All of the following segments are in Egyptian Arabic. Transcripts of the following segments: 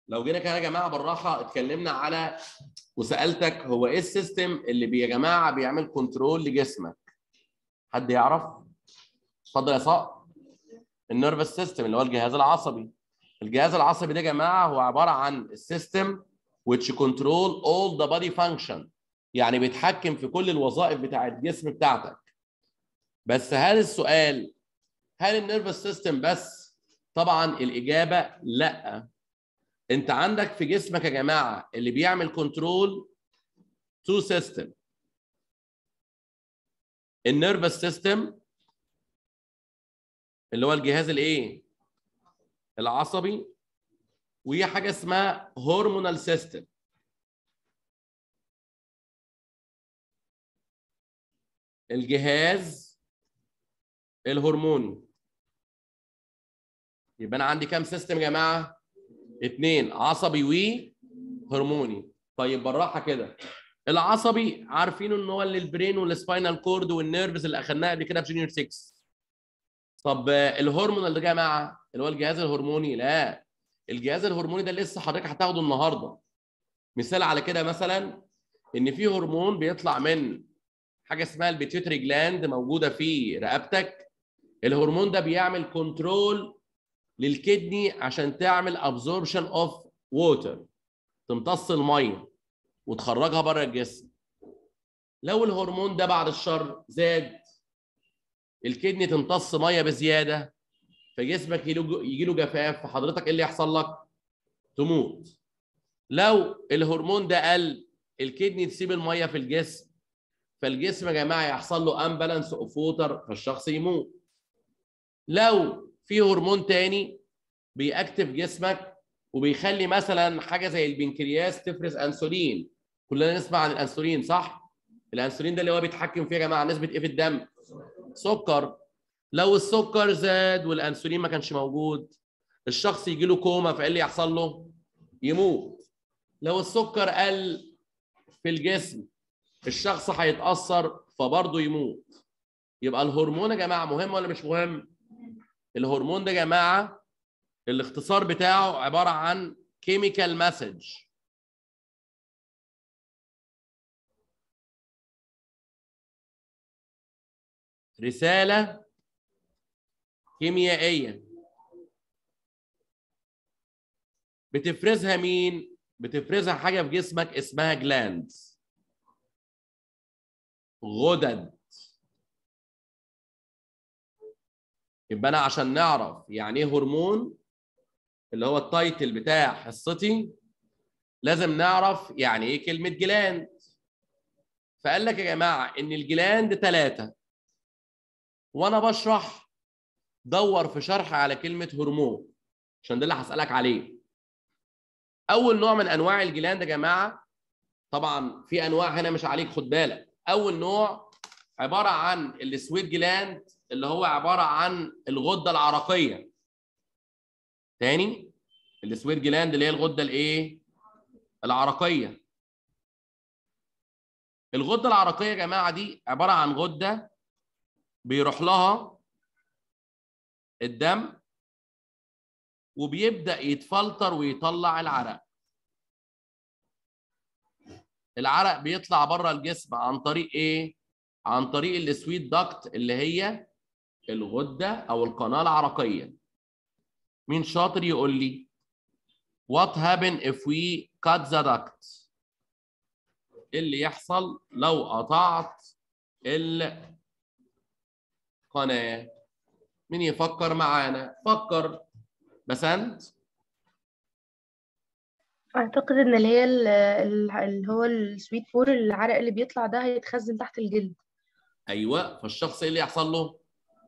لو جينا كده يا جماعه بالراحه اتكلمنا على وسالتك هو ايه السيستم اللي بي- يا جماعه بيعمل كنترول لجسمك حد يعرف اتفضل يا صقر النيرفس سيستم اللي هو الجهاز العصبي الجهاز العصبي ده يا جماعه هو عباره عن السيستم which control all the body function يعني بيتحكم في كل الوظائف بتاع الجسم بتاعتك بس هل السؤال هل النيرفس سيستم بس طبعا الاجابه لا انت عندك في جسمك يا جماعه اللي بيعمل كنترول تو سيستم النيرفس سيستم اللي هو الجهاز الايه العصبي وهي حاجه اسمها هرمونال سيستم الجهاز الهرموني يبقى انا عندي كام سيستم يا جماعه اثنين عصبي وهرموني طيب بالراحه كده العصبي عارفين ان هو اللي البرين والسباينال كورد والنيرفز اللي اخدناها قبل كده في جونيور 6 طب آه، الهرمونال ده يا جماعه اللي هو الجهاز الهرموني لا الجهاز الهرموني ده لسه حضرتك هتاخده النهارده مثال على كده مثلا ان في هرمون بيطلع من حاجه اسمها البيتيوتري جلاند موجوده في رقبتك الهرمون ده بيعمل كنترول للكدني عشان تعمل ابزوربشن اوف ووتر تمتص الميه وتخرجها بره الجسم لو الهرمون ده بعد الشر زاد الكدني تمتص ميه بزياده فجسمك يجي له جفاف فحضرتك ايه اللي يحصل لك؟ تموت لو الهرمون ده قل الكدني تسيب الميه في الجسم فالجسم يا جماعه يحصل له امبالانس اوف ووتر فالشخص يموت لو في هرمون تاني بيأكتف جسمك وبيخلي مثلا حاجه زي البنكرياس تفرز انسولين كلنا نسمع عن الانسولين صح الانسولين ده اللي هو بيتحكم فيه يا جماعه نسبه ايه في الدم سكر لو السكر زاد والانسولين ما كانش موجود الشخص يجي له كوما فايه اللي يحصل له يموت لو السكر قل في الجسم الشخص هيتاثر فبرضه يموت يبقى الهرمون يا جماعه مهم ولا مش مهم الهرمون ده يا جماعه الاختصار بتاعه عباره عن كيميكال مسج رساله كيميائيه بتفرزها مين بتفرزها حاجه في جسمك اسمها جلاندز غدد يبقى انا عشان نعرف يعني ايه هرمون اللي هو التايتل بتاع حصتي لازم نعرف يعني ايه كلمه جلاند فقال لك يا جماعه ان الجلاند ثلاثه وانا بشرح دور في شرح على كلمه هرمون عشان ده اللي هسالك عليه اول نوع من انواع الجلاند يا جماعه طبعا في انواع هنا مش عليك خد بالك اول نوع عباره عن السويت جلاند اللي هو عباره عن الغده العرقيه تاني السويت جلاند اللي هي الغده الايه العرقيه الغده العرقيه يا جماعه دي عباره عن غده بيروح لها الدم وبيبدا يتفلتر ويطلع العرق العرق بيطلع بره الجسم عن طريق ايه عن طريق السويت داكت اللي هي الغده او القناه العرقيه مين شاطر يقول لي what happen if we cut the duct ايه اللي يحصل لو قطعت القناه مين يفكر معانا فكر بسنت اعتقد ان اللي هي ال- ال- اللي هو السويت بور العرق اللي بيطلع ده هيتخزن تحت الجلد ايوه فالشخص ايه اللي يحصل له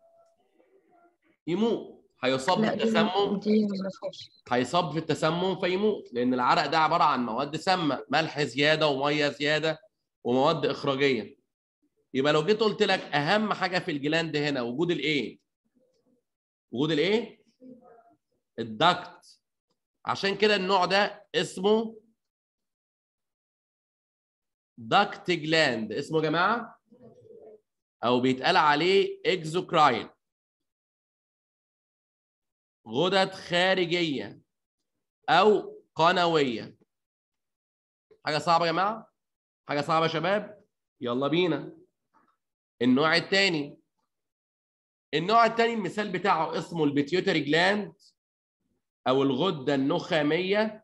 يموت هيصاب لا دي بالتسمم دي ما فيهاش هيصاب في التسمم فيموت لان العرق ده عباره عن مواد سامه ملح زياده وميه زياده ومواد اخراجيه يبقى لو جيت قلت لك اهم حاجه في الجلاند هنا وجود الايه وجود الايه الدكت عشان كده النوع ده اسمه دكت جلاند اسمه يا جماعه او بيتقال عليه اكزوكراين غدد خارجيه او قنويه حاجه صعبه يا جماعه حاجه صعبه يا شباب يلا بينا النوع الثاني النوع الثاني المثال بتاعه اسمه البيتيوتري جلاند او الغده النخاميه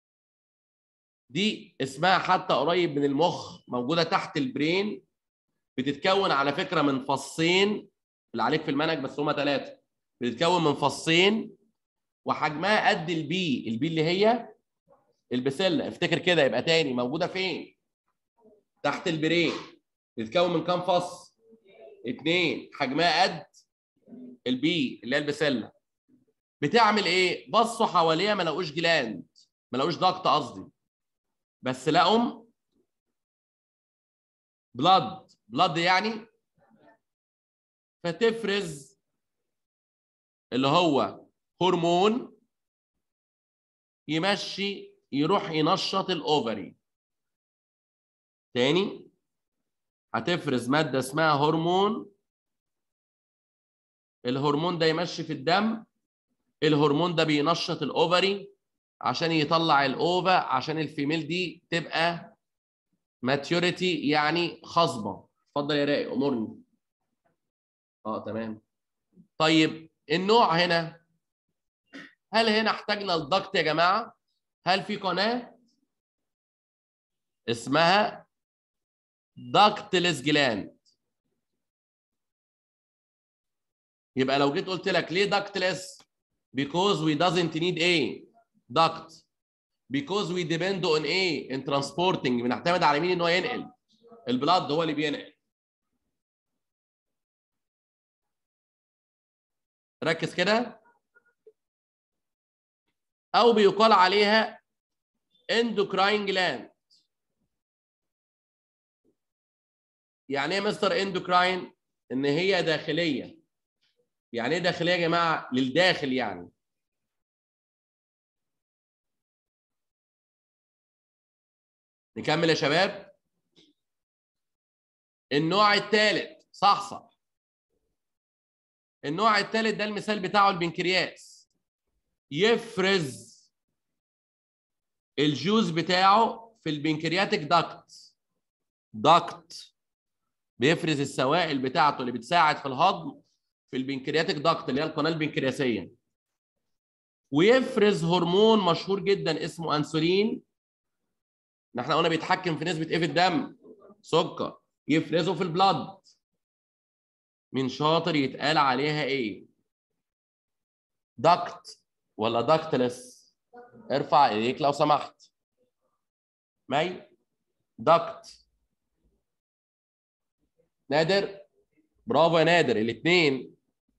دي اسمها حتى قريب من المخ موجوده تحت البرين بتتكون على فكره من فصين اللي عليك في المنهج بس هما ثلاثه بتتكون من فصين وحجمها قد البي البي اللي هي البسله افتكر كده يبقى تاني موجوده فين تحت البرين بتتكون من كام فص اتنين حجمها قد البي اللي هي البسله بتعمل ايه بصوا حواليها ما لقوش جلاند ما لقوش ضغط قصدي بس لقوا بلاد بلاد يعني فتفرز اللي هو هرمون يمشي يروح ينشط الاوفري تاني هتفرز ماده اسمها هرمون الهرمون ده يمشي في الدم الهرمون ده بينشط الاوفري عشان يطلع الاوفا عشان الفيميل دي تبقى ماتيوريتي يعني خصبه اتفضل يا راقي امرني اه تمام طيب النوع هنا هل هنا احتاجنا الضغط يا جماعه هل في قناه اسمها داكتلس جلاند يبقى لو جيت قلت لك ليه داكتلس because we doesn't need a duct because we depend on a in transporting بنعتمد على مين ان هو ينقل البلاد هو اللي بينقل ركز كده او بيقال عليها endocrine gland يعني ايه مستر اندوكراين ان هي داخليه يعني ايه داخليه يا جماعه للداخل يعني نكمل يا شباب النوع الثالث صح صح النوع الثالث ده المثال بتاعه البنكرياس يفرز الجوز بتاعه في البنكرياتيك داكت داكت بيفرز السوائل بتاعته اللي بتساعد في الهضم في البنكرياتيك داكت اللي هي القناه البنكرياسيه ويفرز هرمون مشهور جدا اسمه انسولين احنا قلنا بيتحكم في نسبه ايه في الدم سكر يفرزه في البلد من شاطر يتقال عليها ايه داكت ولا داكتلس ارفع ايديك لو سمحت مي داكت نادر برافو يا نادر الاثنين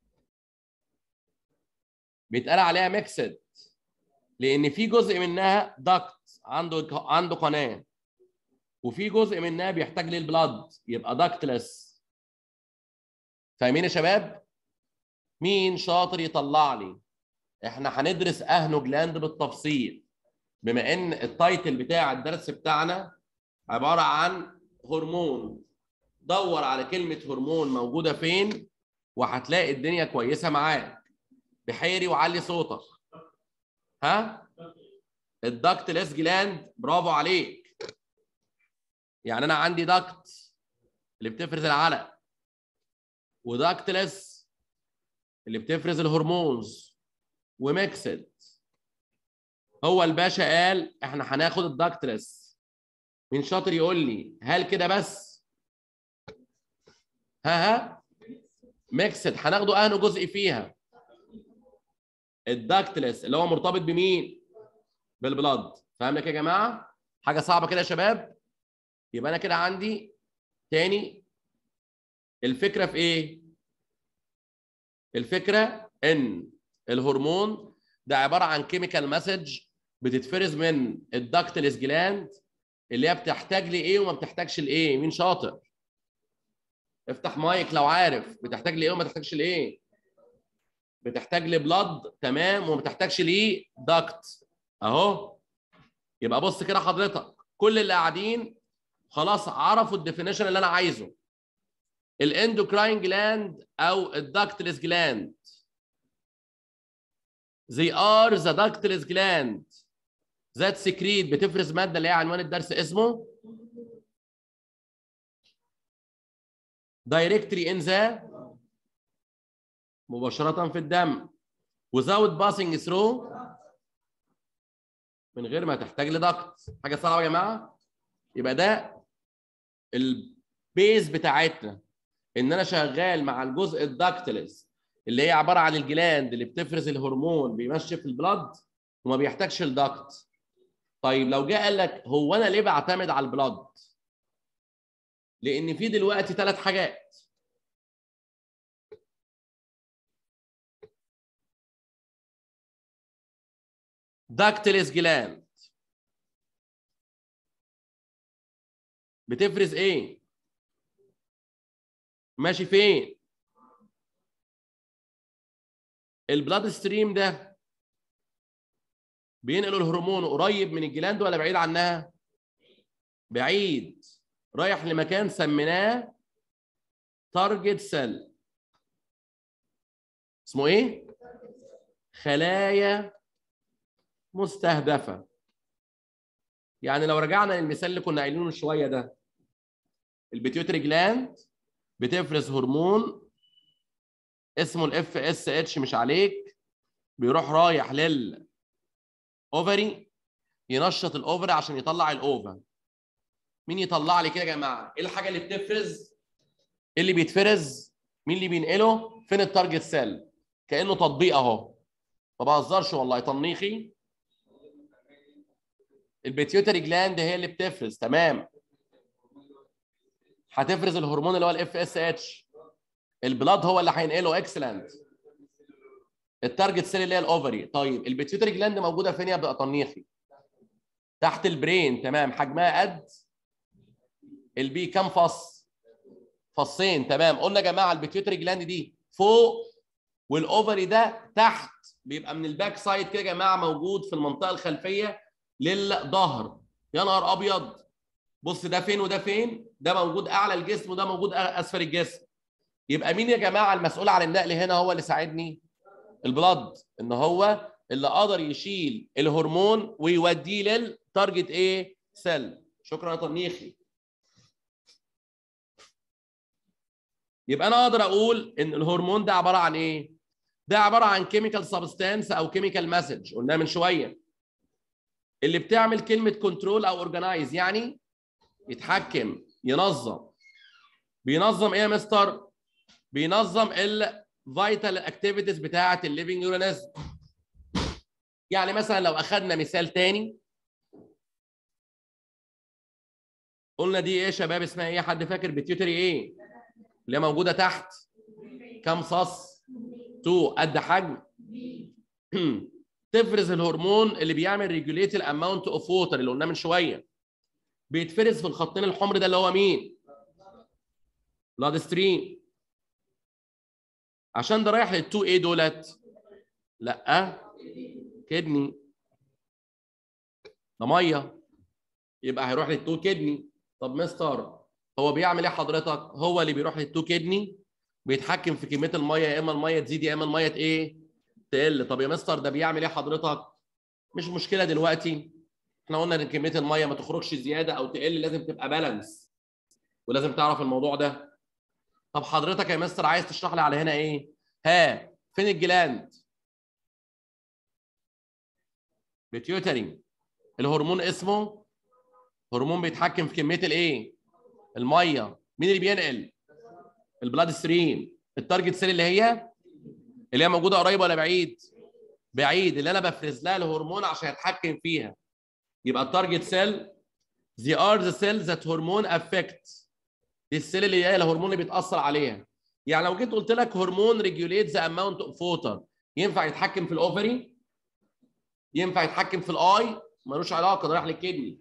بيتقال عليها ميكسد لان في جزء منها داكت عنده عنده قناه وفي جزء منها بيحتاج للبلاد يبقى داكتلس فاهمين يا شباب مين شاطر يطلع لي احنا هندرس اهنو جلاند بالتفصيل بما ان التايتل بتاع الدرس بتاعنا عباره عن هرمون دور على كلمه هرمون موجوده فين وهتلاقي الدنيا كويسه معاك بحيري وعلي صوتك ها الدكتلس جلاند برافو عليك يعني انا عندي دكت اللي بتفرز العلق وداكتلس اللي بتفرز الهرمونز وميكسد هو الباشا قال احنا هناخد الداكتلس مين شاطر يقول لي هل كده بس ها ها ميكسد هناخده اهنه جزء فيها الداكتلس اللي هو مرتبط بمين بالبلاد فاهم لك يا جماعه حاجه صعبه كده يا شباب يبقى انا كده عندي تاني الفكره في ايه الفكره ان الهرمون ده عباره عن كيميكال مسج بتتفرز من الداكتلس جلاند اللي هي بتحتاج لايه وما بتحتاجش لايه مين شاطر افتح مايك لو عارف بتحتاج لايه وما تحتاجش لايه بتحتاج لبلاد تمام وما بتحتاجش ليه داكت اهو يبقى بص كده حضرتك كل اللي قاعدين خلاص عرفوا الديفينيشن اللي انا عايزه الاندوكراين جلاند او الداكتلس جلاند they are the ductless gland ذات سكريت بتفرز ماده اللي هي عنوان الدرس اسمه دايركتري ان ذا مباشره في الدم without passing through من غير ما تحتاج لضغط حاجه صعبه يا جماعه يبقى ده البيز بتاعتنا ان انا شغال مع الجزء الداكتلز اللي هي عباره عن الجلاند اللي بتفرز الهرمون بيمشي في البلد وما بيحتاجش الضغط طيب لو جه قال لك هو انا ليه بعتمد على البلد لان في دلوقتي ثلاث حاجات داكتيلس جلاند بتفرز ايه ماشي فين البلاد ستريم ده بينقل الهرمون قريب من الجلاند ولا بعيد عنها بعيد رايح لمكان سميناه تارجت سيل اسمه ايه خلايا مستهدفه يعني لو رجعنا للمثال اللي كنا قايلينه شويه ده البيتيوتري جلاند بتفرز هرمون اسمه الاف اس اتش مش عليك بيروح رايح للاوفري ينشط الاوفري عشان يطلع الاوفا مين يطلع لي كده يا جماعه ايه الحاجه اللي بتفرز ايه اللي بيتفرز مين اللي بينقله فين التارجت سيل كانه تطبيق اهو ما بهزرش والله تنيخي البيتيوتري جلاند هي اللي بتفرز تمام هتفرز الهرمون اللي هو الاف اس اتش البلاد هو اللي هينقله اكسلنت التارجت سيل اللي هي الاوفري طيب البيتيوتري جلاند موجوده فين يا طنيخي تحت البرين تمام حجمها قد البي كام فص فصين تمام قلنا يا جماعه البيتيوتري جلاند دي فوق والاوفري ده تحت بيبقى من الباك سايد كده يا جماعه موجود في المنطقه الخلفيه للظهر يا نهار ابيض بص ده فين وده فين ده موجود اعلى الجسم وده موجود اسفل الجسم يبقى مين يا جماعه المسؤول عن النقل هنا هو اللي ساعدني البلد ان هو اللي قدر يشيل الهرمون ويوديه للتارجت ايه سيل شكرا يا طنيخي يبقى انا اقدر اقول ان الهرمون ده عباره عن ايه ده عباره عن كيميكال سبستانس او كيميكال مسج قلناه من شويه اللي بتعمل كلمه كنترول او اورجنايز يعني يتحكم ينظم بينظم ايه يا مستر بينظم الفيتال اكتيفيتيز بتاعه الليفنج اورجانيزم يعني مثلا لو اخذنا مثال تاني قلنا دي ايه يا شباب اسمها ايه حد فاكر بيتيوتري ايه اللي هي موجوده تحت كام صص 2 قد حجم تفرز الهرمون اللي بيعمل ريجوليت الاماونت اوف ووتر اللي قلناه من شويه بيتفرز في الخطين الحمر ده اللي هو مين بلاد ستريم عشان ده رايح لل2 ايه دولت لا كدني ده ميه يبقى هيروح لل2 كدني طب مستر هو بيعمل ايه حضرتك هو اللي بيروح لل2 كدني بيتحكم في كميه الميه يا اما الميه تزيد يا اما الميه ايه تقل طب يا مستر ده بيعمل ايه حضرتك مش مشكله دلوقتي احنا قلنا ان كميه الميه ما تخرجش زياده او تقل لازم تبقى بالانس ولازم تعرف الموضوع ده طب حضرتك يا مستر عايز تشرح لي على هنا ايه ها فين الجلاند بيتيوتري الهرمون اسمه هرمون بيتحكم في كميه الايه الميه مين اللي بينقل البلاد ستريم التارجت سيل اللي هي اللي هي موجوده قريب ولا بعيد بعيد اللي انا بفرز لها الهرمون عشان يتحكم فيها يبقى التارجت سيل they are the cells that hormone affect دي السيل اللي هي الهرمون اللي بيتاثر عليها يعني لو جيت قلت لك هرمون ريجوليت ذا اماونت اوف ووتر ينفع يتحكم في الاوفري ينفع يتحكم في الاي ملوش علاقه ده رايح للكدني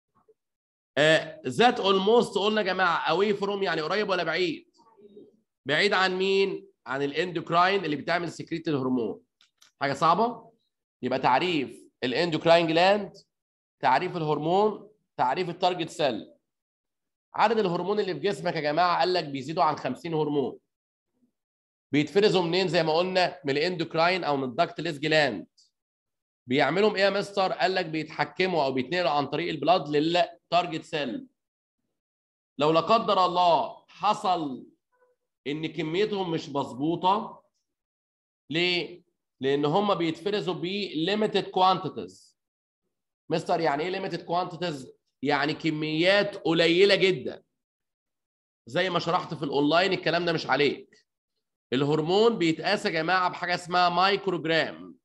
ذات اولموست قلنا يا جماعه اواي فروم يعني قريب ولا بعيد بعيد عن مين عن الاندوكراين اللي بتعمل سكريت الهرمون حاجه صعبه يبقى تعريف الاندوكراين جلاند تعريف الهرمون تعريف التارجت سيل عدد الهرمون اللي في جسمك يا جماعه قال لك بيزيدوا عن 50 هرمون بيتفرزوا منين زي ما قلنا من الاندوكراين او من الدكتلس جلاند بيعملوا ايه يا مستر قال لك بيتحكموا او بيتنقلوا عن طريق البلاد للتارجت سيل لو لا قدر الله حصل ان كميتهم مش مظبوطه ليه لان هم بيتفرزوا ب limited quantities مستر يعني ايه limited quantities يعني كميات قليله جدا زي ما شرحت في الاونلاين الكلام ده مش عليك الهرمون بيتقاس يا جماعه بحاجه اسمها مايكروجرام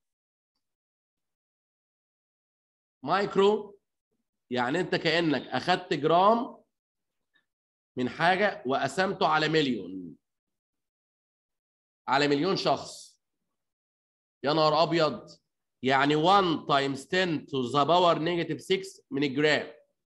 مايكرو يعني انت كانك اخدت جرام من حاجه وقسمته على مليون على مليون شخص يا نهار ابيض يعني 1 times 10 to the power negative 6 من الجرام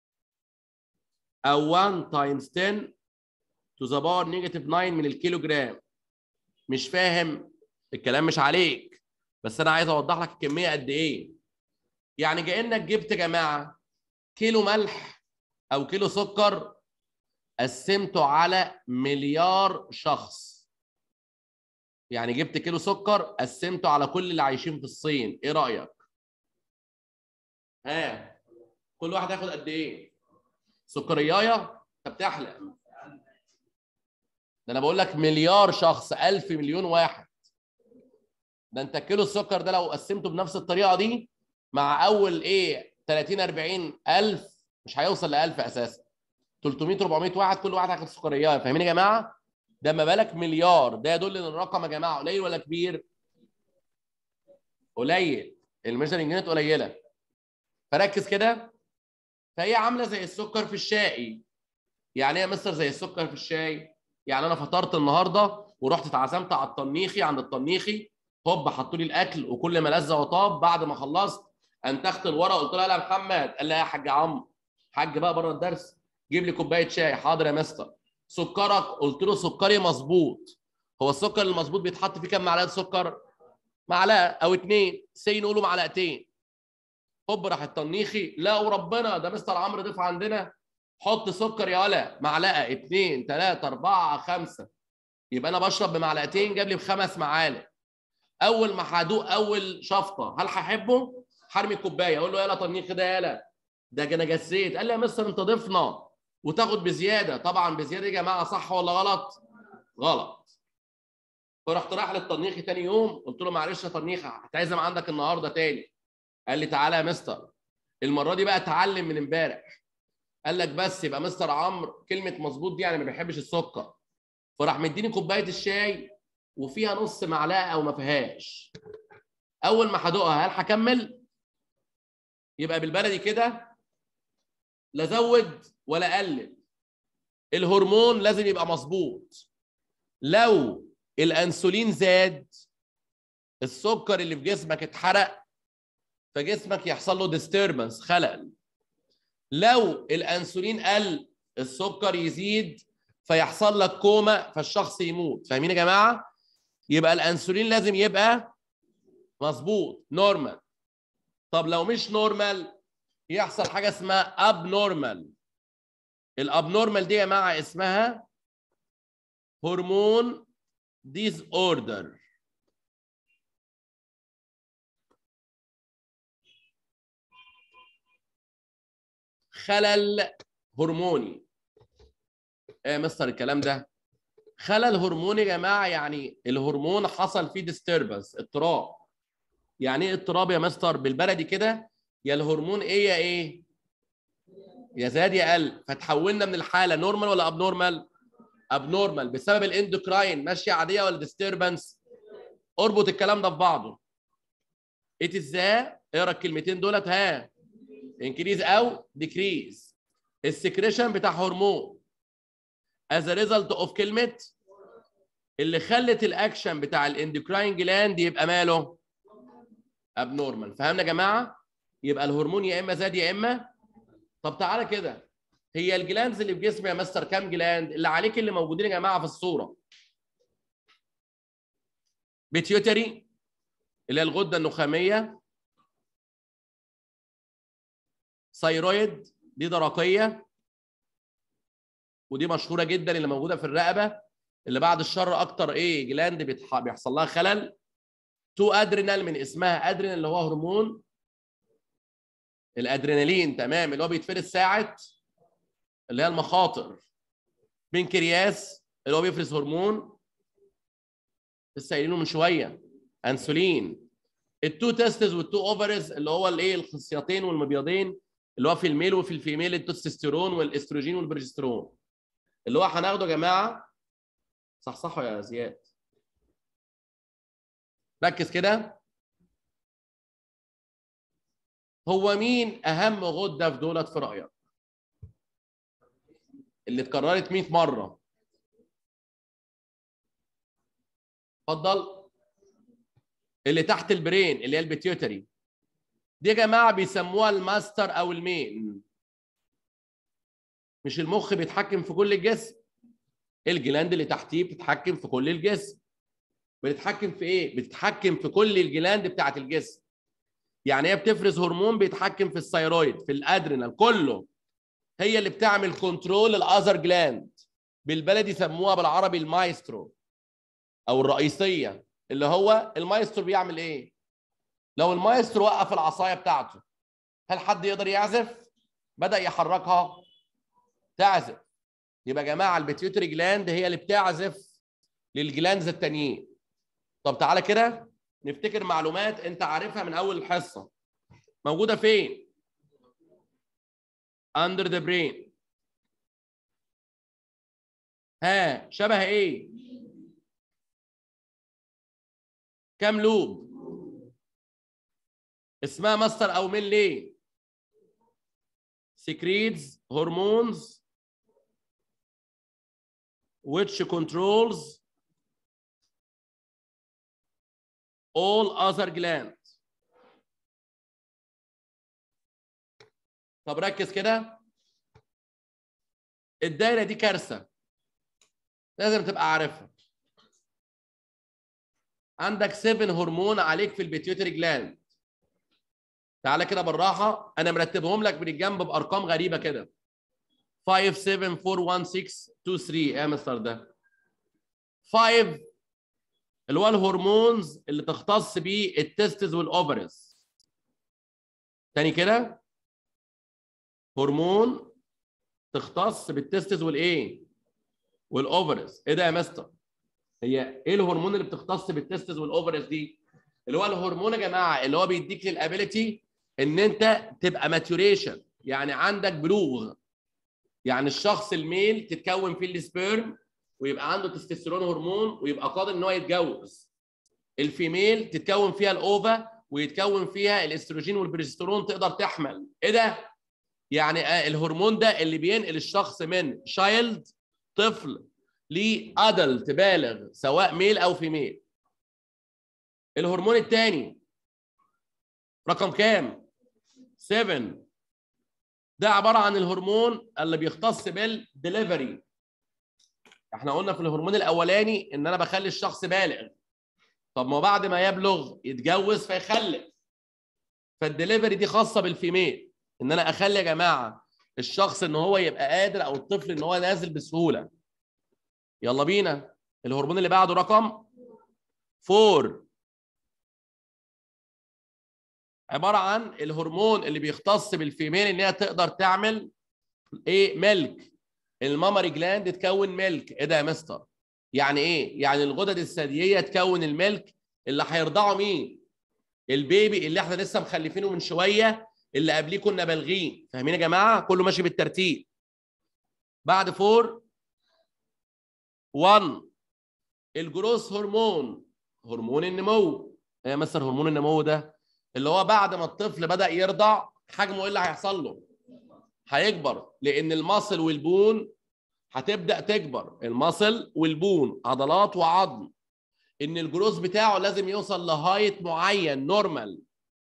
او 1 times 10 to the power negative 9 من الكيلو جرام مش فاهم الكلام مش عليك بس انا عايز اوضح لك الكميه قد ايه يعني كانك جبت يا جماعه كيلو ملح او كيلو سكر قسمته على مليار شخص يعني جبت كيلو سكر قسمته على كل اللي عايشين في الصين ايه رايك ها كل واحد هياخد قد ايه سكريايه انت بتحلم ده انا بقول لك مليار شخص ألف مليون واحد ده انت كيلو السكر ده لو قسمته بنفس الطريقه دي مع اول ايه 30 40 الف مش هيوصل ل 1000 اساسا 300 400 واحد كل واحد هياخد سكريات فاهمين يا جماعه ده ما بالك مليار ده يدل ان الرقم يا جماعه قليل ولا كبير قليل الميجرنج يونت قليله فركز كده فهي عامله زي السكر في الشاي يعني ايه يا مستر زي السكر في الشاي يعني انا فطرت النهارده ورحت اتعزمت على الطنيخي عند الطنيخي هوب حطوا لي الاكل وكل ما لذ وطاب بعد ما خلصت انتخت الورقه قلت له لا يا محمد قال لي يا حاج عمرو حاج بقى بره الدرس جيب لي كوبايه شاي حاضر يا مستر سكرك قلت له سكري مظبوط هو السكر المظبوط بيتحط فيه كام معلقه سكر معلقه او اتنين سي نقوله معلقتين هوب راح الطنيخي لا وربنا ده مستر عمرو ضيف عندنا حط سكر يا ولا معلقه اتنين تلاته اربعه خمسه يبقى انا بشرب بمعلقتين جاب لي بخمس معالق اول ما هدوق اول شفطه هل هحبه؟ هرمي الكوبايه اقول له يلا طنيخي ده يلا ده انا جسيت قال لي يا مستر انت ضيفنا وتاخد بزياده طبعا بزياده يا جماعه صح ولا غلط؟ غلط فرحت رايح للطنيخي تاني يوم قلت له معلش يا طنيخه هتعزم عندك النهارده تاني قال لي تعالى يا مستر المره دي بقى اتعلم من امبارح قال لك بس يبقى مستر عمرو كلمه مظبوط دي يعني ما بيحبش السكر فراح مديني كوبايه الشاي وفيها نص معلقه او ما فيهاش اول ما هدوقها هل هكمل يبقى بالبلدي كده لا زود ولا قلل الهرمون لازم يبقى مظبوط لو الانسولين زاد السكر اللي في جسمك اتحرق فجسمك يحصل له ديستربنس خلل لو الانسولين قل السكر يزيد فيحصل لك كوما فالشخص يموت فاهمين يا جماعه يبقى الانسولين لازم يبقى مظبوط نورمال طب لو مش نورمال يحصل حاجه اسمها اب نورمال الاب نورمال دي يا جماعه اسمها هرمون ديز اوردر خلل هرموني ايه يا مستر الكلام ده خلل هرموني يا جماعه يعني الهرمون حصل فيه ديستربنس اضطراب يعني ايه اضطراب يا مستر بالبلدي كده يا الهرمون ايه يا ايه يا زاد يا قل فتحولنا من الحاله نورمال ولا اب نورمال اب نورمال بسبب الاندوكراين ماشيه عاديه ولا ديستربنس اربط الكلام ده في بعضه ات ازاي اقرا الكلمتين دولت ها انكريز او ديكريز السكريشن بتاع هرمون as a result of كلمه اللي خلت الاكشن بتاع الاندوكراين جلاند يبقى ماله ابنورمال فهمنا يا جماعه يبقى الهرمون يا اما زاد يا اما طب تعالى كده هي الجلاندز اللي في جسمي يا مستر كام جلاند اللي عليك اللي موجودين يا جماعه في الصوره بيتيوتري اللي هي الغده النخاميه ثايرويد دي درقيه ودي مشهوره جدا اللي موجوده في الرقبه اللي بعد الشر اكتر ايه جلاند بيحصل لها خلل تو ادرينال من اسمها ادرينال اللي هو هرمون الادرينالين تمام اللي هو بيتفرز ساعه اللي هي المخاطر بنكرياس اللي هو بيفرز هرمون لسه قايلينه من شويه انسولين التو تستز والتو اوفرز اللي هو الايه الخصيتين والمبيضين اللي هو في الميل وفي الفيميل التستوستيرون والاستروجين والبروجسترون اللي هو هناخده يا جماعه صح صح يا زياد ركز كده هو مين اهم غده في دولت في رايك اللي اتكررت 100 مره اتفضل اللي تحت البرين اللي هي البيتيوتري دي يا جماعه بيسموها الماستر او المين مش المخ بيتحكم في كل الجسم الجلاند اللي تحتيه بتتحكم في كل الجسم بتتحكم في ايه بتتحكم في كل الجلاند بتاعت الجسم يعني هي بتفرز هرمون بيتحكم في الثيرويد في الادرينال كله هي اللي بتعمل كنترول الاذر جلاند بالبلدي سموها بالعربي المايسترو او الرئيسيه اللي هو المايسترو بيعمل ايه لو المايسترو وقف العصايه بتاعته هل حد يقدر يعزف بدا يحركها تعزف يبقى يا جماعه البيتيوتري جلاند هي اللي بتعزف للجلاندز التانيين طب تعالى كده نفتكر معلومات انت عارفها من اول الحصه موجوده فين under the brain ها شبه ايه كام لوب اسمها ماستر او مين ليه secretes hormones which controls all other glands طب ركز كده الدايره دي كارثه لازم تبقى عارفها عندك 7 هرمون عليك في البيتيوتري جلاند تعالى كده بالراحه انا مرتبهم لك من الجنب بارقام غريبه كده 5 7 4 1 6 2 3 ايه يا مستر ده 5 اللي هو الهرمونز اللي تختص بيه التستز والاوفرز تاني كده هرمون تختص بالتستز والايه والاوفرز ايه ده يا مستر هي ايه الهرمون اللي بتختص بالتستز والاوفرز دي اللي هو الهرمون يا جماعه اللي هو بيديك الابيليتي ان انت تبقى ماتوريشن يعني عندك بلوغ يعني الشخص الميل تتكون فيه السبيرم ويبقى عنده تستوستيرون هرمون ويبقى قادر ان هو يتجوز الفيميل تتكون فيها الاوفا ويتكون فيها الاستروجين والبروجسترون تقدر تحمل ايه ده يعني الهرمون ده اللي بينقل الشخص من شايلد طفل لادلت بالغ سواء ميل او فيميل الهرمون الثاني رقم كام 7 ده عباره عن الهرمون اللي بيختص بالدليفري احنا قلنا في الهرمون الاولاني ان انا بخلي الشخص بالغ طب ما بعد ما يبلغ يتجوز فيخلف فالدليفري دي خاصه بالفيميل ان انا اخلي يا جماعه الشخص ان هو يبقى قادر او الطفل ان هو نازل بسهوله يلا بينا الهرمون اللي بعده رقم 4 عباره عن الهرمون اللي بيختص بالفيميل ان هي تقدر تعمل ايه ملك المامري جلاند تكون ملك ايه ده يا مستر يعني ايه يعني الغدد الثدييه تكون الملك اللي هيرضعوا مين البيبي اللي احنا لسه مخلفينه من شويه اللي قبليه كنا بالغين فاهمين يا جماعه كله ماشي بالترتيب بعد 4 1 الجروس هرمون هرمون النمو ايه يا مستر هرمون النمو ده اللي هو بعد ما الطفل بدا يرضع حجمه ايه اللي هيحصل له هيكبر لان المصل والبون هتبدا تكبر المصل والبون عضلات وعظم ان الجروس بتاعه لازم يوصل لهايت معين نورمال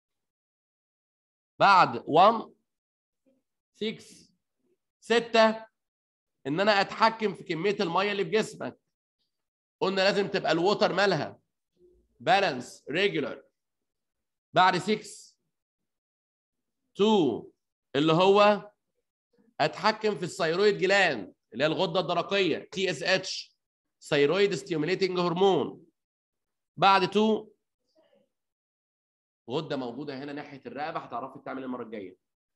بعد 1 6 6 ان انا اتحكم في كميه الميه اللي في جسمك قلنا لازم تبقى الووتر مالها بالانس ريجولار بعد 6 2 اللي هو اتحكم في الثيرويد جلاند اللي هي الغده الدرقيه تي اس اتش ثيرويد ستيميليتنج هرمون بعد 2 غده موجوده هنا ناحيه الرقبه هتعرفي تعمل المره الجايه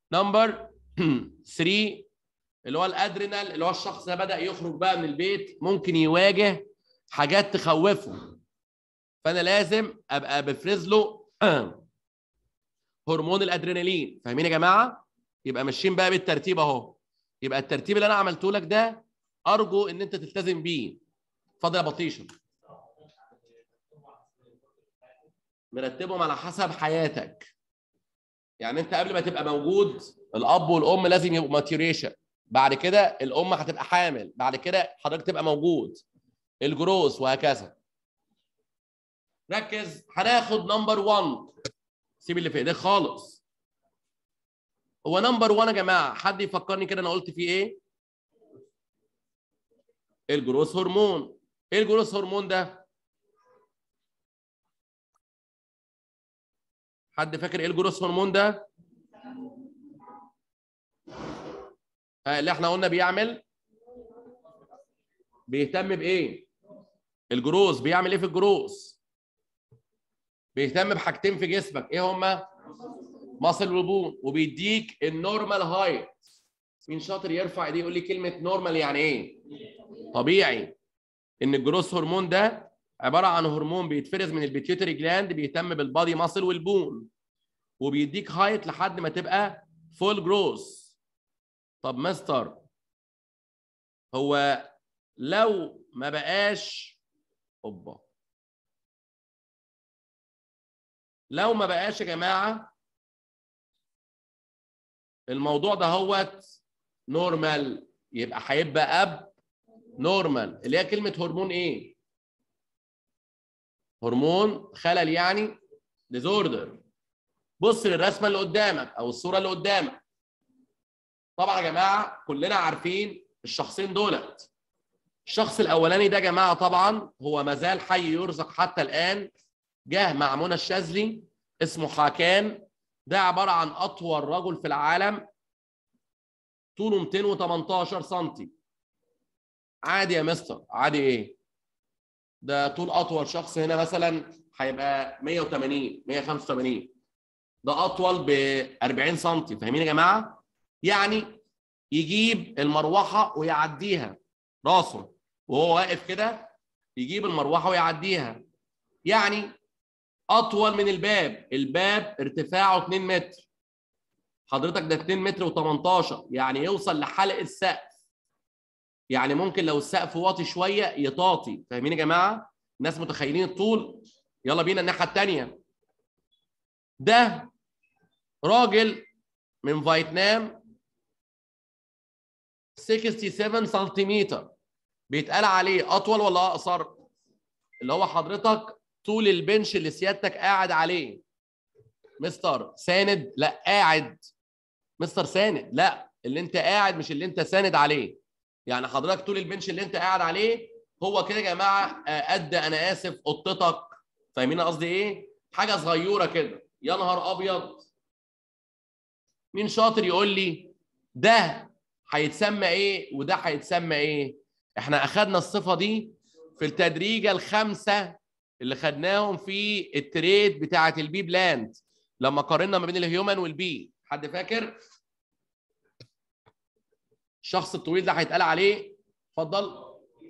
نمبر 3 اللي هو الادرينال اللي هو الشخص ده بدا يخرج بقى من البيت ممكن يواجه حاجات تخوفه فانا لازم ابقى بفرز له هرمون الادرينالين فاهمين يا جماعه يبقى ماشيين بقى بالترتيب اهو يبقى الترتيب اللي انا عملته لك ده ارجو ان انت تلتزم بيه اتفضل يا بطيشه مرتبهم على حسب حياتك يعني انت قبل ما تبقى موجود الاب والام لازم يبقوا ماتيوريشن بعد كده الام هتبقى حامل بعد كده حضرتك تبقى موجود الجروس وهكذا ركز هناخد نمبر 1 سيب اللي في ايديك خالص هو نمبر 1 يا جماعه حد يفكرني كده انا قلت فيه ايه الجروس هرمون ايه الجروس هرمون ده حد فاكر ايه الجروس هرمون ده ها اللي احنا قلنا بيعمل بيهتم بايه الجروس بيعمل ايه في الجروس بيهتم بحاجتين في جسمك ايه هما ماسل وبون وبيديك النورمال هايت مين شاطر يرفع ايديه يقول لي كلمه نورمال يعني ايه طبيعي ان الجروس هرمون ده عباره عن هرمون بيتفرز من البيتيوتري جلاند بيهتم بالبادي ماسل والبون وبيديك هايت لحد ما تبقى فول جروس طب مستر هو لو ما بقاش اوبا لو ما بقاش يا جماعه الموضوع ده هوت نورمال يبقى هيبقى اب نورمال اللي هي كلمه هرمون ايه هرمون خلل يعني ديزوردر بص للرسمه اللي قدامك او الصوره اللي قدامك طبعا يا جماعه كلنا عارفين الشخصين دولت الشخص الاولاني ده يا جماعه طبعا هو مازال حي يرزق حتى الان جه مع منى الشاذلي اسمه حاكان ده عباره عن اطول رجل في العالم طوله 218 سم عادي يا مستر عادي ايه ده طول اطول شخص هنا مثلا هيبقى 180 185 ده اطول ب 40 سم فاهمين يا جماعه يعني يجيب المروحه ويعديها راسه وهو واقف كده يجيب المروحه ويعديها يعني اطول من الباب الباب ارتفاعه 2 متر حضرتك ده 2 متر و18 يعني يوصل لحلق السقف يعني ممكن لو السقف واطي شويه يطاطي فاهمين يا جماعه الناس متخيلين الطول يلا بينا الناحيه الثانيه ده راجل من فيتنام 67 سنتيمتر بيتقال عليه اطول ولا اقصر اللي هو حضرتك طول البنش اللي سيادتك قاعد عليه مستر ساند لا قاعد مستر ساند لا اللي انت قاعد مش اللي انت ساند عليه يعني حضرتك طول البنش اللي انت قاعد عليه هو كده يا جماعه قد انا اسف قطتك فاهمين قصدي ايه حاجه صغيره كده يا نهار ابيض مين شاطر يقول لي ده هيتسمى ايه وده هيتسمى ايه احنا اخدنا الصفه دي في التدريجه الخمسه اللي خدناهم في التريد بتاعه البي بلاند لما قارنا ما بين الهيومن والبي حد فاكر الشخص الطويل ده هيتقال عليه اتفضل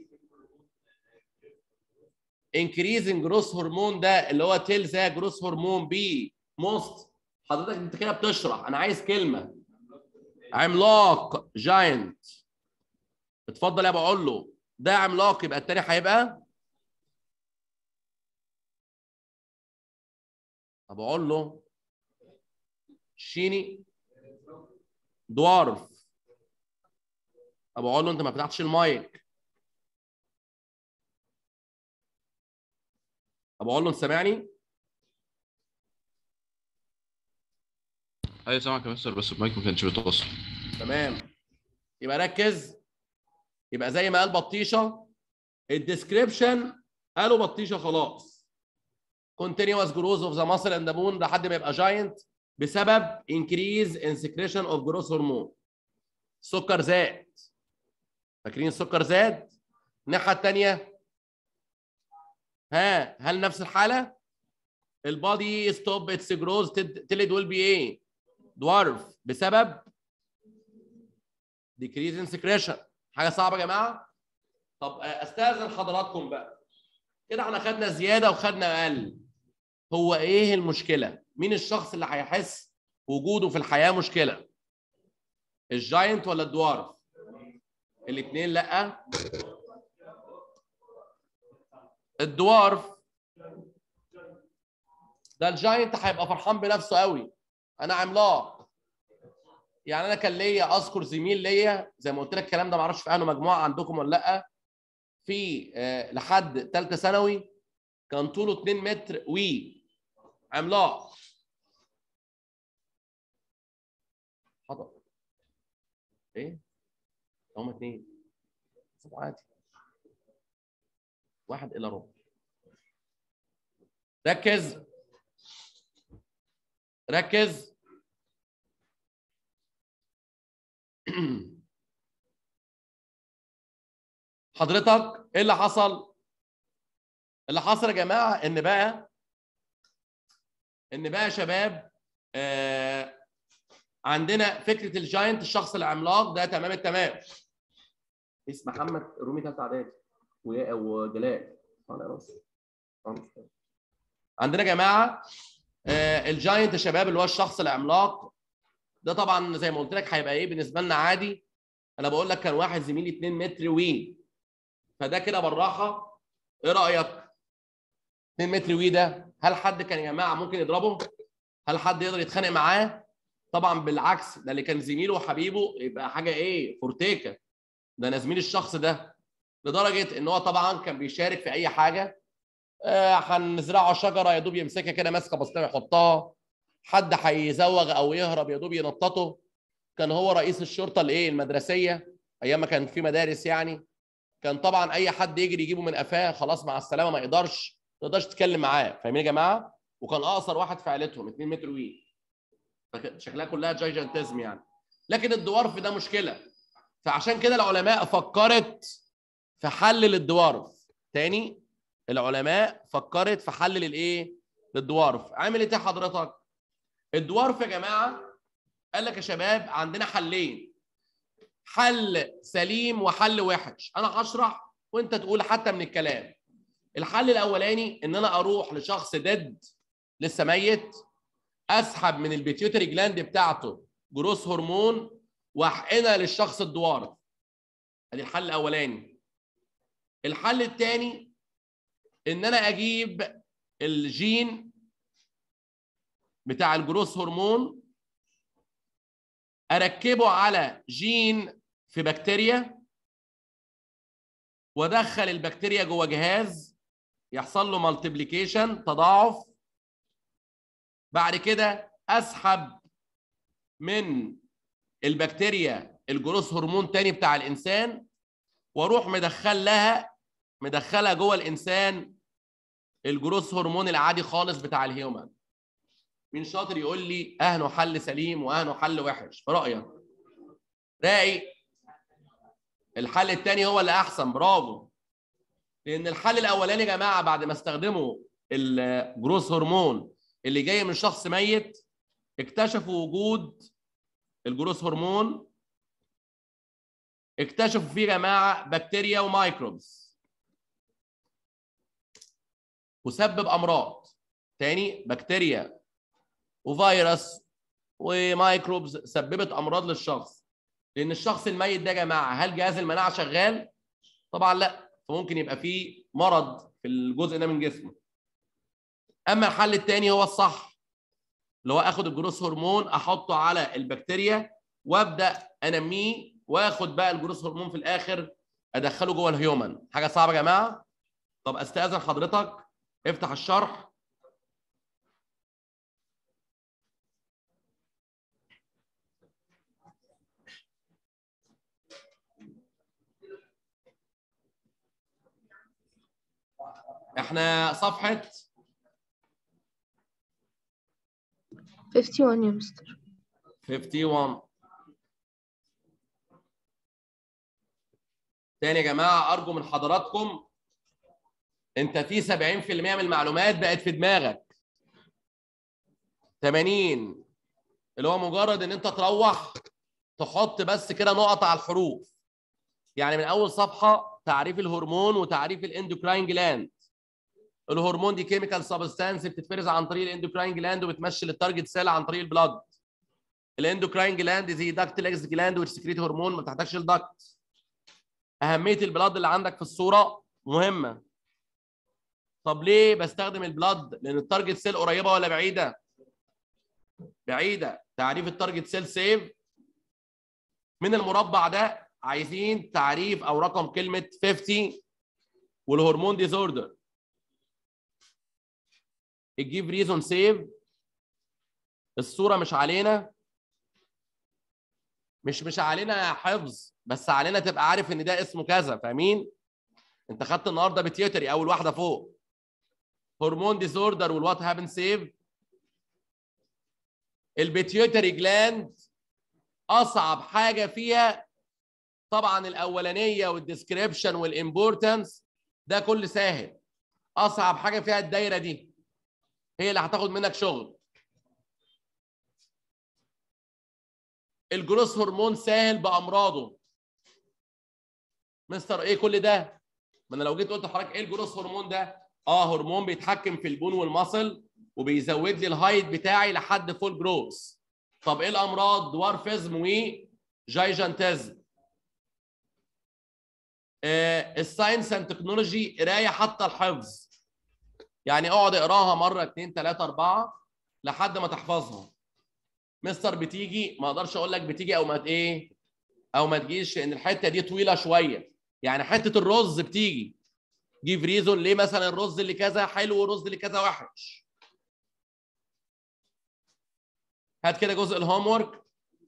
increasing جروس هرمون ده اللي هو تيل زي جروس هرمون بي موست حضرتك انت كده بتشرح انا عايز كلمه عملاق جاينت اتفضل يا بقول له ده عملاق يبقى التاني هيبقى طب اقول له شيني دوارف طب اقول له انت ما فتحتش المايك طب اقول له انت سامعني ايوه سامعك يا مستر بس المايك ما كانش بيتواصل تمام يبقى ركز يبقى زي ما قال بطيشه الديسكريبشن قالوا بطيشه خلاص continuous growth of the muscle and the bone لحد ما يبقى جاينت بسبب increase in secretion of growth hormone السكر زاد فاكرين السكر زاد الناحيه الثانيه ها هل نفس الحاله البادي ستوب اتس جروز till it will be ايه دوارف بسبب decrease in secretion حاجه صعبه يا جماعه طب استاذن حضراتكم بقى كده احنا خدنا زياده وخدنا اقل هو ايه المشكله مين الشخص اللي هيحس وجوده في الحياه مشكله الجاينت ولا الدوارف الاثنين لا الدوارف ده الجاينت هيبقى فرحان بنفسه قوي انا عملاق يعني انا كان ليا اذكر زميل ليا زي ما قلت لك الكلام ده ما اعرفش في انه مجموعه عندكم ولا لا في آه، لحد ثالثه ثانوي كان طوله 2 متر وي عملاق حضر ايه هم اثنين عادي واحد الى ربع ركز ركز حضرتك ايه اللي حصل؟ اللي حصل يا جماعه ان بقى ان بقى يا شباب آه عندنا فكره الجاينت الشخص العملاق ده تمام التمام اسم محمد رومي ثالثه اعدادي و- وجلال طالع يا راس. طالع. عندنا يا جماعه آه الجاينت يا شباب اللي هو الشخص العملاق ده طبعا زي ما قلت لك هيبقى ايه بالنسبه لنا عادي انا بقول لك كان واحد زميلي 2 متر وي فده كده بالراحه ايه رايك 2 متر وي ده هل حد كان يا جماعه ممكن يضربه هل حد يقدر يتخانق معاه طبعا بالعكس ده اللي كان زميله وحبيبه يبقى حاجه ايه فورتيكا ده انا زميل الشخص ده لدرجه ان هو طبعا كان بيشارك في اي حاجه آه، هنزرعه شجره يا دوب يمسكها كده ماسكه بسطه يحطها حد هيزوغ او يهرب يا دوب ينططه كان هو رئيس الشرطه الايه المدرسيه ايام ما كان في مدارس يعني كان طبعا اي حد يجري يجيبه من قفاه خلاص مع السلامه ما يقدرش ما تقدرش تتكلم معاه فاهمين يا جماعه وكان اقصر واحد في عيلتهم 2 متر وي فك- شكلها كلها جايجنتزم يعني لكن الدوارف ده مشكله فعشان كده العلماء فكرت في حل للدوارف تاني العلماء فكرت في حل للايه للدوارف عملت ايه حضرتك الدوارف يا جماعه قال لك يا شباب عندنا حلين حل سليم وحل وحش انا هشرح وانت تقول حتى من الكلام الحل الاولاني ان انا اروح لشخص ديد لسه ميت اسحب من البيتيوتري جلاند بتاعته جروس هرمون واحقنها للشخص الدوارف ادي الحل الاولاني الحل الثاني ان انا اجيب الجين بتاع الجروس هرمون اركبه على جين في بكتيريا وادخل البكتيريا جوه جهاز يحصل له مالتيبليكيشن تضاعف بعد كده اسحب من البكتيريا الجروس هرمون تاني بتاع الانسان واروح مدخل لها مدخلها جوه الانسان الجروس هرمون العادي خالص بتاع الهيومن مين شاطر يقول لي اهنه حل سليم واهنه حل وحش في رايك رايق الحل الثاني هو اللي احسن برافو لان الحل الاولاني يا جماعه بعد ما استخدموا الجروس هرمون اللي جاي من شخص ميت اكتشفوا وجود الجروس هرمون اكتشفوا فيه يا جماعه بكتيريا ومايكروبز وسبب امراض تاني بكتيريا وفيروس ومايكروبز سببت امراض للشخص لان الشخص الميت ده يا جماعه هل جهاز المناعه شغال طبعا لا فممكن يبقى فيه مرض في الجزء ده من جسمه اما الحل الثاني هو الصح اللي هو اخد الجروس هرمون احطه على البكتيريا وابدا انميه واخد بقى الجروس هرمون في الاخر ادخله جوه الهيومن حاجه صعبه يا جماعه طب استاذن حضرتك افتح الشرح احنا صفحه 51 يا مستر 51 تاني يا جماعه ارجو من حضراتكم انت في 70% من المعلومات بقت في دماغك 80 اللي هو مجرد ان انت تروح تحط بس كده نقط على الحروف يعني من اول صفحه تعريف الهرمون وتعريف الاندوكراين جلاند الهرمون دي كيميكال سبستانس بتتفرز عن طريق الاندوكراين جلاند وبتمشي للتارجت سيل عن طريق البلاد الاندوكراين جلاند زي داكتيلكس جلاند وتسكريت هرمون ما بتحتاجش الدكت اهميه البلاد اللي عندك في الصوره مهمه طب ليه بستخدم البلاد لان التارجت سيل قريبه ولا بعيده بعيده تعريف التارجت سيل سيف من المربع ده عايزين تعريف او رقم كلمه 50 والهرمون ديزوردر الجيف ريزون سيف الصوره مش علينا مش مش علينا حفظ بس علينا تبقى عارف ان ده اسمه كذا فاهمين انت خدت النهارده بتيوتري اول واحده فوق هرمون ديسوردر والوات هابن سيف البيتيوتري جلاند اصعب حاجه فيها طبعا الاولانيه والديسكريبشن والامبورتنس ده كل سهل اصعب حاجه فيها الدايره دي هي اللي هتاخد منك شغل الجروس هرمون سهل بامراضه مستر ايه كل ده ما انا لو جيت قلت لحضرتك ايه الجروس هرمون ده اه هرمون بيتحكم في البون والمصل وبيزود لي الهايت بتاعي لحد فول جروس طب ايه الامراض دوارفيزم وجايجانتيزم آه الساينس اند تكنولوجي قرايه حتى الحفظ يعني اقعد اقراها مره اثنين ثلاثه اربعه لحد ما تحفظها مستر بتيجي ما اقدرش اقول لك بتيجي او ما ايه او ما تجيش لان الحته دي طويله شويه يعني حته الرز بتيجي جيف ريزون ليه مثلا الرز اللي كذا حلو والرز اللي كذا وحش هات كده جزء الهوم ورك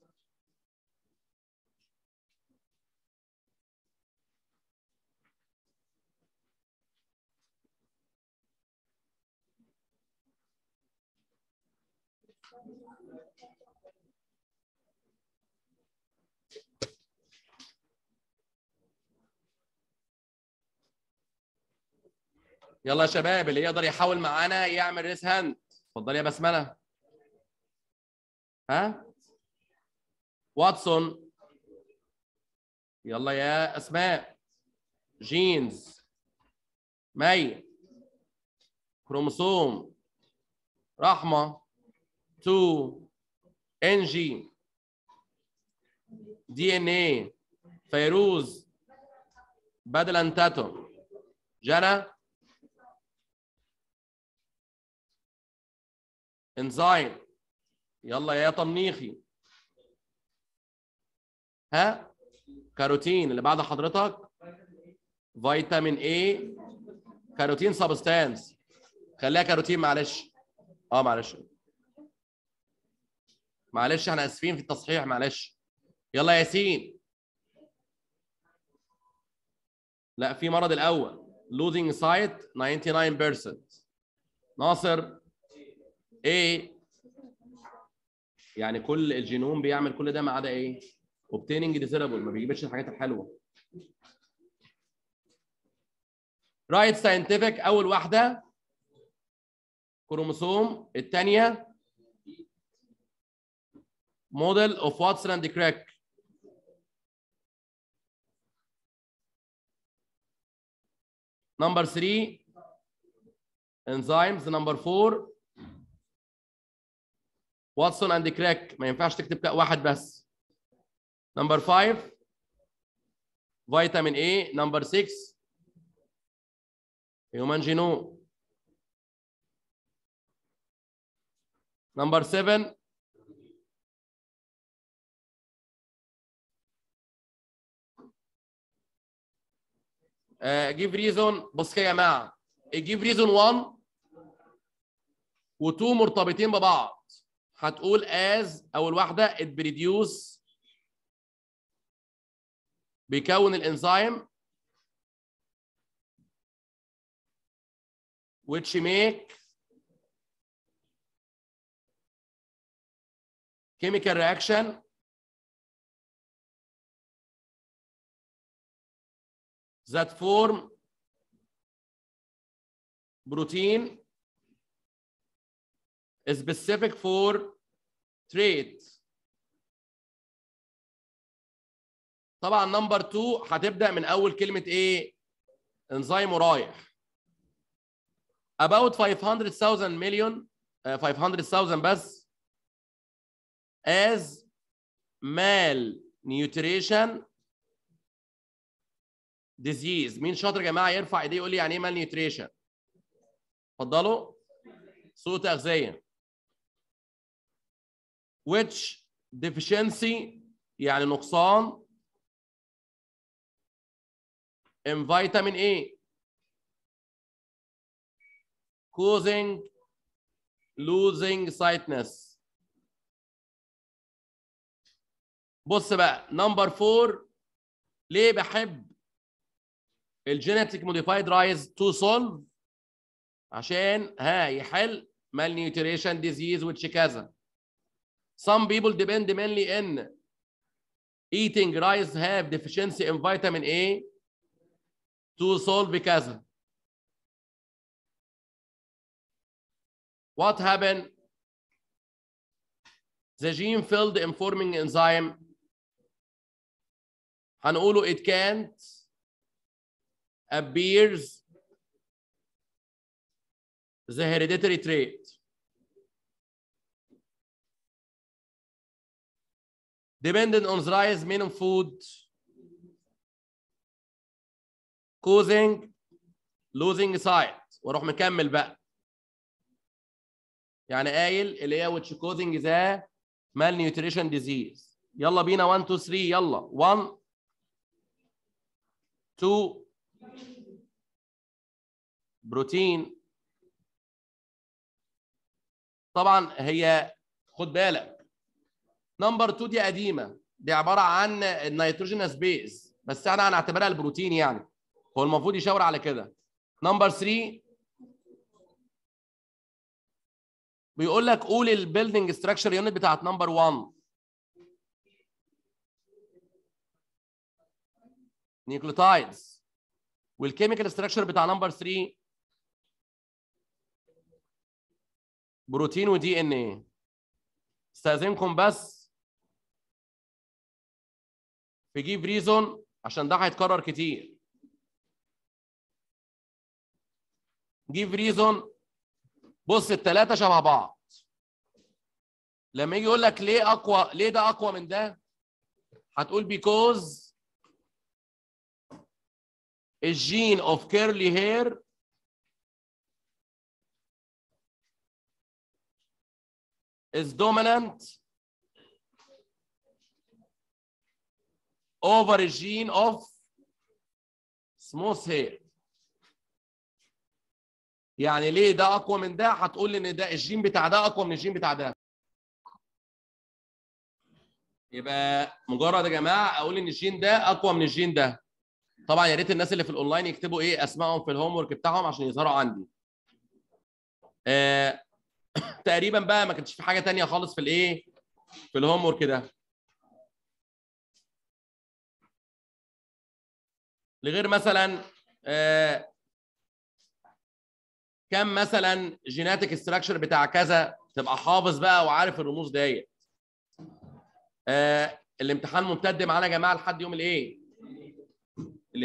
يلا يا شباب اللي يقدر يحاول معانا يعمل ريس هاند اتفضلي يا بسمله ها واتسون يلا يا اسماء جينز مي كروموسوم رحمه تو انجي دي ان ايه فيروز بدل انتاتوم جنى انزايم يلا يا طنيخي ها كاروتين اللي بعد حضرتك فيتامين اي كاروتين سبستانس خليها كاروتين معلش اه معلش معلش احنا اسفين في التصحيح معلش يلا ياسين لا في مرض الاول losing sight 99% ناصر ايه يعني كل الجينوم بيعمل كل ده ما عدا ايه obtaining desirable ما بيجيبش الحاجات الحلوه رايت ساينتفك اول واحده كروموسوم الثانيه موديل اوف واتسون اند كراك نمبر 3 enzymes نمبر 4 واتسون اند كراك ما ينفعش تكتب واحد بس نمبر 5 فيتامين اي نمبر 6 هيومن جينوم نمبر 7 جيف ريزون بص يا جماعه الجيف ريزون 1 و2 مرتبطين ببعض هتقول as اول واحده it produce بيكون الانزيم which make chemical reaction that form protein specific for تريت طبعا نمبر 2 هتبدا من اول كلمه ايه انزيم ورايح about 500,000 مليون 500,000 بس as malnutrition disease مين شاطر يا جماعه يرفع ايديه يقول لي يعني ايه malnutrition اتفضلوا سوء تغذيه which deficiency يعني نقصان in vitamin A causing losing sightness بص بقى نمبر 4 ليه بحب الجينيتيك موديفايد رايز تو سولف عشان ها يحل malnutrition disease which كذا some people depend mainly in eating rice have deficiency in vitamin A to solve كذا what happened the gene filled informing enzyme هنقوله it can't appears the hereditary trait dependent on the rise minimum food causing losing sight واروح مكمل بقى يعني قايل اللي هي which causing the malnutrition disease يلا بينا 1 2 3 يلا 1 2 بروتين طبعا هي خد بالك نمبر 2 دي قديمه دي عباره عن النيتروجينس بيز بس احنا هنعتبرها البروتين يعني هو المفروض يشاور على كده نمبر 3 بيقول لك قول البيلدنج ستراكشر يونت بتاعت نمبر 1 نيوكليوتايدز والكيميكال ستراكشر بتاع نمبر 3 بروتين ودي ان ايه استاذنكم بس في جيف ريزون عشان ده هيتكرر كتير جيف ريزون بص الثلاثه شبه بعض لما يجي يقول لك ليه اقوى ليه ده اقوى من ده هتقول بيكوز الجين اوف كيرلي هير is dominant over a gene of smooth hair يعني ليه ده اقوى من ده هتقول لي ان ده الجين بتاع ده اقوى من الجين بتاع ده يبقى مجرد يا جماعه اقول ان الجين ده اقوى من الجين ده طبعا يا ريت الناس اللي في الاونلاين يكتبوا ايه اسمائهم في الهوم ورك بتاعهم عشان يظهروا عندي آه تقريبا بقى ما كانش في حاجه تانية خالص في الايه في الهوم ورك ده لغير مثلا آه كم مثلا جيناتيك ستراكشر بتاع كذا تبقى حافظ بقى وعارف الرموز ديت آه الامتحان ممتد معانا يا جماعه لحد يوم الايه